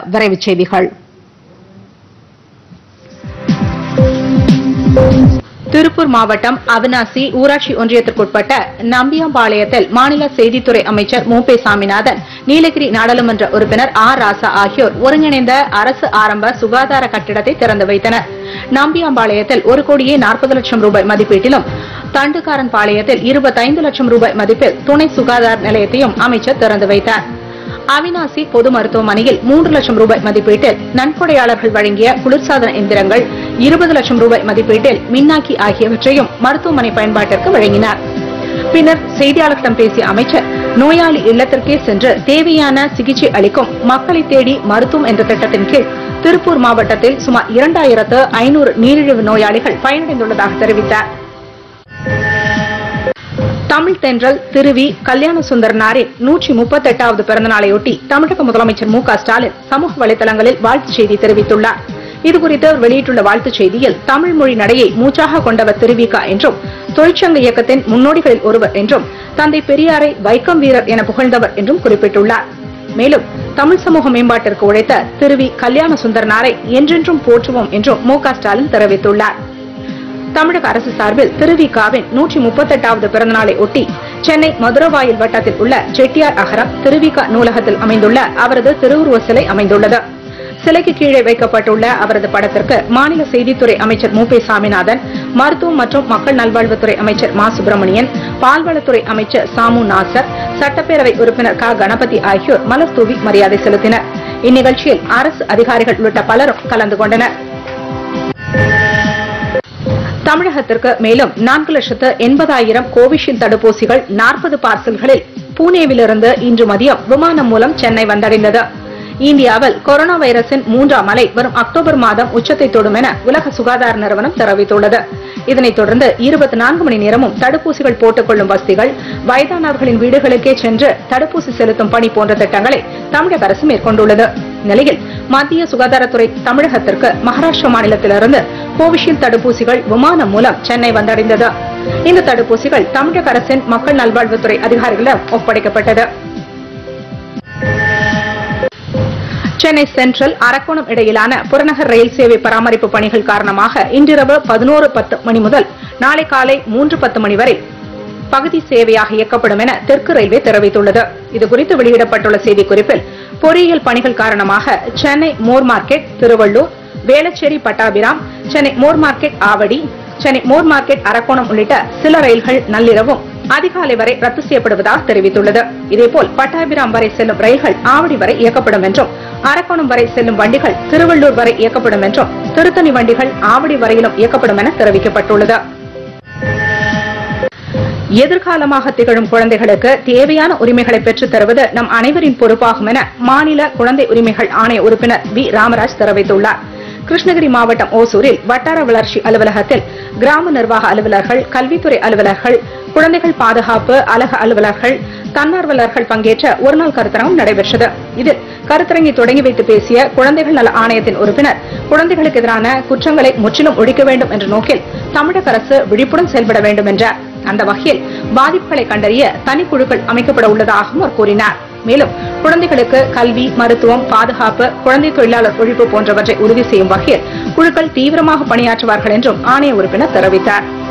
விரைவுச் செய்திகள் திருப்பூர் மாவட்டம் அவினாசி ஊராட்சி ஒன்றியத்திற்குட்பட்ட நம்பியாம்பாளையத்தில் மாநில செய்தித்துறை அமைச்சர் மு பே சாமிநாதன் நீலகிரி நாடாளுமன்ற உறுப்பினர் ஆர் ராசா ஆகியோர் ஒருங்கிணைந்த அரசு ஆரம்ப சுகாதார கட்டிடத்தை திறந்து வைத்தனர் நம்பியாம்பாளையத்தில் ஒரு கோடியே நாற்பது லட்சம் ரூபாய் மதிப்பீட்டிலும் தண்டுக்காரன் பாளையத்தில் இருபத்தைந்து லட்சம் ரூபாய் மதிப்பில் துணை சுகாதார நிலையத்தையும் அமைச்சர் திறந்து வைத்தார் அவினாசி பொது மருத்துவமனையில் மூன்று லட்சம் ரூபாய் மதிப்பீட்டில் நன்கொடையாளர்கள் வழங்கிய குளிர்சாதன எந்திரங்கள் இருபது லட்சம் ரூபாய் மதிப்பீட்டில் மின்னாக்கி ஆகியவற்றையும் மருத்துவமனை பயன்பாட்டிற்கு வழங்கினார் பின்னர் செய்தியாளர்களிடம் பேசிய அமைச்சர் நோயாளி இல்லத்திற்கே சென்று தேவையான சிகிச்சை அளிக்கும் மக்களை தேடி மருத்துவம் என்ற திட்டத்தின் கீழ் திருப்பூர் மாவட்டத்தில் சுமார் இரண்டாயிரத்து ஐநூறு நீரிழிவு நோயாளிகள் பயனடைந்துள்ளதாக தெரிவித்தார் தமிழ் தென்றல் திருவி கல்யாண சுந்தரனாரின் நூற்றி முப்பத்தெட்டாவது பிறந்தநாளையொட்டி தமிழக முதலமைச்சர் மு க ஸ்டாலின் சமூக வலைதளங்களில் வாழ்த்துச் செய்தி தெரிவித்துள்ளார் இதுகுறித்து அவர் வெளியிட்டுள்ள வாழ்த்துச் செய்தியில் தமிழ் மொழி நடையை மூச்சாக கொண்டவர் திருவிகா என்றும் தொழிற்சங்க இயக்கத்தின் முன்னோடிகளில் ஒருவர் என்றும் தந்தை பெரியாரை வைக்கம் வீரர் என புகழ்ந்தவர் என்றும் குறிப்பிட்டுள்ளார் மேலும் தமிழ் சமூக மேம்பாட்டிற்கு உழைத்த திருவி கல்யாண சுந்தரனாரை என்றென்றும் போற்றுவோம் என்றும் மு க ஸ்டாலின் தெரிவித்துள்ளார் தமிழக அரசு சார்பில் திருவிகாவின் நூற்றி முப்பத்தெட்டாவது பிறந்தநாளை ஒட்டி சென்னை மதுரவாயில் வட்டத்தில் உள்ள செட்டியார் அகரம் திருவிகா நூலகத்தில் அமைந்துள்ள அவரது திருவுருவ சிலை அமைந்துள்ளது சிலைக்கு கீழே வைக்கப்பட்டுள்ள அவரது படத்திற்கு மாநில செய்தித்துறை அமைச்சர் மு பே சாமிநாதன் மருத்துவம் மற்றும் மக்கள் நல்வாழ்வுத்துறை அமைச்சர் மா சுப்பிரமணியன் பால்வளத்துறை அமைச்சர் சாமு நாசர் சட்டப்பேரவை உறுப்பினர் க கணபதி ஆகியோர் மலர் தூவி மரியாதை செலுத்தினர் இந்நிகழ்ச்சியில் அரசு அதிகாரிகள் உள்ளிட்ட பலரும் கலந்து கொண்டனர் தமிழகத்திற்கு மேலும் நான்கு லட்சத்து எண்பதாயிரம் கோவிஷீல்டு தடுப்பூசிகள் நாற்பது பார்சல்களில் பூனேவிலிருந்து இன்று மதியம் விமானம் மூலம் சென்னை வந்தடைந்தது இந்தியாவில் கொரோனா வைரஸின் மூன்றாம் அலை வரும் அக்டோபர் மாதம் உச்சத்தை தொடும் என உலக சுகாதார நிறுவனம் தெரிவித்துள்ளது இதனைத் தொடர்ந்து இருபத்தி நான்கு மணி நேரமும் தடுப்பூசிகள் போட்டுக் கொள்ளும் வசதிகள் வயதானவர்களின் வீடுகளுக்கே சென்று தடுப்பூசி செலுத்தும் பணி போன்ற திட்டங்களை தமிழக அரசு மேற்கொண்டுள்ளது நிலையில் மத்திய சுகாதாரத்துறை தமிழகத்திற்கு மகாராஷ்டிரா மாநிலத்திலிருந்து கோவிஷீல்டு தடுப்பூசிகள் விமானம் மூலம் சென்னை வந்தடைந்தது இந்த தடுப்பூசிகள் தமிழக அரசின் மக்கள் நல்வாழ்வுத்துறை அதிகாரிகளிடம் ஒப்படைக்கப்பட்டது சென்னை சென்ட்ரல் அரக்கோணம் இடையிலான புறநகர் ரயில் சேவை பராமரிப்பு பணிகள் காரணமாக இன்றிரவு பதினோரு பத்து மணி முதல் நாளை காலை மூன்று பத்து மணி வரை பகுதி சேவையாக இயக்கப்படும் என தெற்கு ரயில்வே தெரிவித்துள்ளது இதுகுறித்து வெளியிடப்பட்டுள்ள செய்திக்குறிப்பில் பொறியியல் பணிகள் காரணமாக Chennai Moore Market Tiruvallur Velachery Pattabiram Chennai Moore Market Avadi Chennai Moore Market Arakkonam உள்ளிட்ட சில ரயில்கள் நள்ளிரவும் அதிகாலை வரை ரத்து செய்யப்படுவதாக தெரிவித்துள்ளது இதேபோல் பட்டாபிராம் வரை செல்லும் ரயில்கள் ஆவடி வரை இயக்கப்படும் என்றும் அரக்கோணம் வரை செல்லும் வண்டிகள் திருவள்ளூர் வரை இயக்கப்படும் என்றும் திருத்தணி வண்டிகள் ஆவடி வரையிலும் இயக்கப்படும் என தெரிவிக்கப்பட்டுள்ளது எதிர்காலமாக திகழும் குழந்தைகளுக்கு தேவையான உரிமைகளை பெற்றுத் தருவது நம் அனைவரின் பொறுப்பாகும் என மாநில குழந்தை உரிமைகள் ஆணைய உறுப்பினர் வி ராமராஜ் தெரிவித்துள்ளார் கிருஷ்ணகிரி மாவட்டம் ஓசூரில் வட்டார வளர்ச்சி அலுவலகத்தில் கிராம நிர்வாக அலுவலர்கள் கல்வித்துறை அலுவலர்கள் குழந்தைகள் பாதுகாப்பு அலகு அலுவலர்கள் தன்னார்வலர்கள் பங்கேற்ற ஒருநாள் கருத்தரங்கம் நடைபெற்றது இதில் கருத்தரங்கை தொடங்கி வைத்து பேசிய குழந்தைகள் நல ஆணையத்தின் உறுப்பினர் குழந்தைகளுக்கு எதிரான குற்றங்களை முற்றிலும் ஒழிக்க வேண்டும் என்ற நோக்கில் தமிழக அரசு விழிப்புடன் செயல்பட வேண்டும் என்றார் அந்த வகையில் பாதிப்புகளை கண்டறிய தனிக்குழுக்கள் அமைக்கப்பட உள்ளதாகவும் அவர் கூறினார் மேலும் குழந்தைகளுக்கு கல்வி மருத்துவம் பாதுகாப்பு குழந்தை தொழிலாளர் ஒழிப்பு போன்றவற்றை உறுதி செய்யும் வகையில் குழுக்கள் தீவிரமாக பணியாற்றுவார்கள் என்றும் ஆணைய உறுப்பினர் தெரிவித்தார்